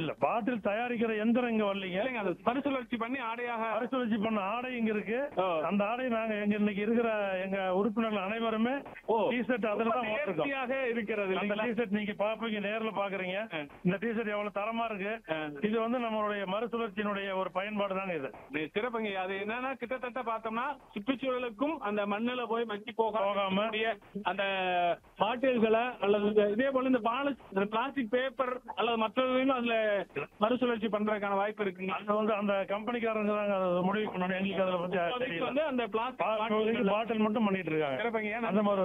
இல்ல பாட்டில் தயாரிக்கிற எந்திரம் இங்க வரலீங்க இல்லைங்க அது மறுசுழற்சி பண்ணி ஆடையாக மறுசுழற்சி பண்ண ஆடை இங்க இருக்கு ஓ. அந்த ஆடை நாங்க எங்க இன்னைக்கு இருக்கிற எங்க உறுப்பினர்கள் அனைவருமே ஓ. டிஷர்ட் அதுல தான் போட்டிருக்கோம் நேர்த்தியாக இருக்கிறது அந்த இல்லைங்களா? டிஷர்ட் நீங்க பாப்பீங்க நேர்ல பாக்குறீங்க ஆ. இந்த டிஷர்ட் எவ்வளவு தரமா இருக்கு ஆ. இது வந்து நம்மளுடைய மறுசுழற்சியினுடைய ஒரு பயன்பாடு தாங்க இது இது சிறப்புங்க அது என்னன்னா கிட்டத்தட்ட பார்த்தோம்னா சுற்றுச்சூழலுக்கும் அந்த மண்ணுல போய் மக்கி போகாம போகாம. இருக்கக்கூடிய அந்த பாட்டில்களை அல்லது இந்த- இதே போல இந்த பிளாஸ்டிக் பேப்பர் அல்லது மற்றதையும் அதுல மறுசுழற்சி பண்றதுக்கான வாய்ப்பு இருக்குங்க அது வந்து அந்த கம்பெனிக்காரங்க தாங்க அதை முடிவு பண்ணணும் எங்களுக்கு அதுல பத்தி இப்போதைக்கு தெரியல வந்து அந்த பிளாஸ்டிக் பாட்டில் மட்டும் பண்ணிட்டு இருக்காங்க சிறப்புங்க அந்த மாதிரி